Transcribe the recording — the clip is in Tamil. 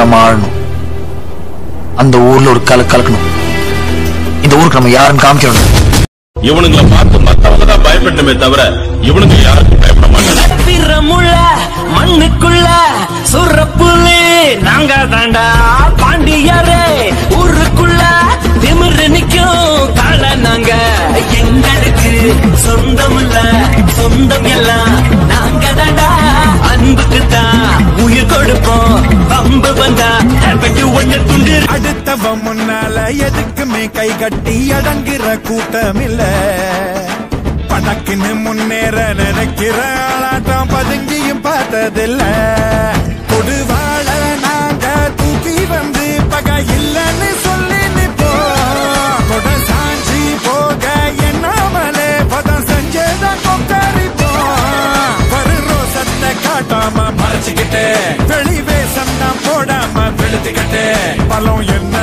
நம்ம ஆளணும் அந்த ஊர்ல ஒரு கல கலக்கணும் இந்த ஊருக்கு நம்ம யாருன்னு காமிக்கணும் இவனுங்களை பார்த்து மத்தவங்க தான் பயப்படணுமே தவிர இவனுங்க யாருக்கும் பயப்பட மாட்டாங்க பிறமுள்ள மண்ணுக்குள்ள சுரப்புலே நாங்க தாண்டா பாண்டியரே ஊருக்குள்ள திமிரு நிக்கும் கால நாங்க எங்களுக்கு சொந்தம் இல்ல சொந்தம் எல்லாம் நாங்க தாண்டா அன்புக்கு தான் உயிர் கொடுப்போம் பம்பு வந்தா வெட்டு ஒண்ணு துண்டு அடுத்தவன் முன்னால எதுக்குமே கை கட்டி அடங்குற கூட்டம் இல்ல பணக்குன்னு முன்னேற நினைக்கிற ஆளாட்டம் பதுங்கியும் பார்த்ததில்ல கொடுவாள நாங்க தூக்கி வந்து பகை இல்லைன்னு சொல்லி நிப்போம் கொட சாஞ்சி போக எண்ணாமலே பதம் செஞ்சதான் கொக்கரிப்போம் வரு ரோசத்தை காட்டாம மறைச்சுக்கிட்டு வெளி வேஷம் தான் போடாம வெளுத்துக்கிட்டு பலம் என்ன